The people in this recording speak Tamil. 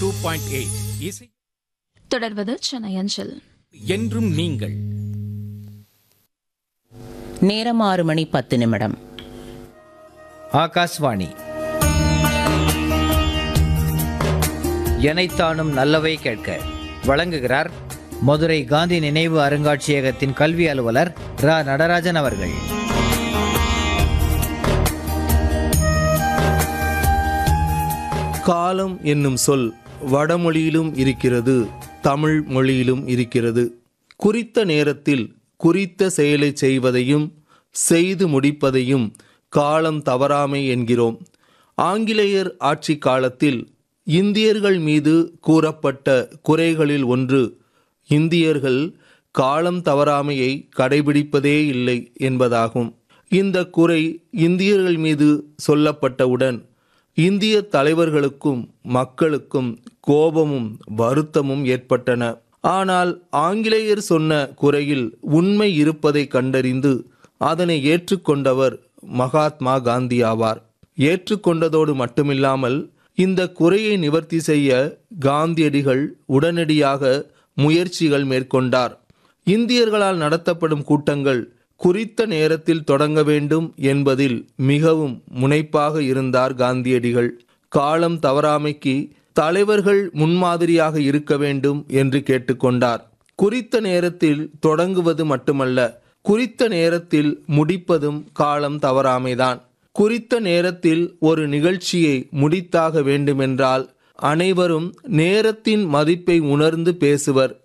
டூ பாயிண்ட் எயிட் இசை தொடர்வது சென்னை அஞ்சல் என்றும் நீங்கள் நேரம் ஆறு மணி பத்து நிமிடம் ஆகாஷ்வாணி எனைத்தானும் நல்லவை கேட்க வழங்குகிறார் மதுரை காந்தி நினைவு அருங்காட்சியகத்தின் கல்வி அலுவலர் ரா நடராஜன் அவர்கள் காலம் என்னும் சொல் வடமொழியிலும் இருக்கிறது தமிழ் மொழியிலும் இருக்கிறது குறித்த நேரத்தில் குறித்த செயலை செய்வதையும் செய்து முடிப்பதையும் காலம் தவறாமை என்கிறோம் ஆங்கிலேயர் ஆட்சி காலத்தில் இந்தியர்கள் மீது கூறப்பட்ட குறைகளில் ஒன்று இந்தியர்கள் காலம் தவறாமையை கடைபிடிப்பதே இல்லை என்பதாகும் இந்த குறை இந்தியர்கள் மீது சொல்லப்பட்டவுடன் இந்திய தலைவர்களுக்கும் மக்களுக்கும் கோபமும் வருத்தமும் ஏற்பட்டன ஆனால் ஆங்கிலேயர் சொன்ன குறையில் உண்மை இருப்பதை கண்டறிந்து அதனை ஏற்றுக்கொண்டவர் மகாத்மா காந்தி ஆவார் ஏற்றுக்கொண்டதோடு மட்டுமில்லாமல் இந்த குறையை நிவர்த்தி செய்ய காந்தியடிகள் உடனடியாக முயற்சிகள் மேற்கொண்டார் இந்தியர்களால் நடத்தப்படும் கூட்டங்கள் குறித்த நேரத்தில் தொடங்க வேண்டும் என்பதில் மிகவும் முனைப்பாக இருந்தார் காந்தியடிகள் காலம் தவறாமைக்கு தலைவர்கள் முன்மாதிரியாக இருக்க வேண்டும் என்று கேட்டுக்கொண்டார் குறித்த நேரத்தில் தொடங்குவது மட்டுமல்ல குறித்த நேரத்தில் முடிப்பதும் காலம் தவறாமைதான் குறித்த நேரத்தில் ஒரு நிகழ்ச்சியை முடித்தாக வேண்டுமென்றால் அனைவரும் நேரத்தின் மதிப்பை உணர்ந்து பேசுவர்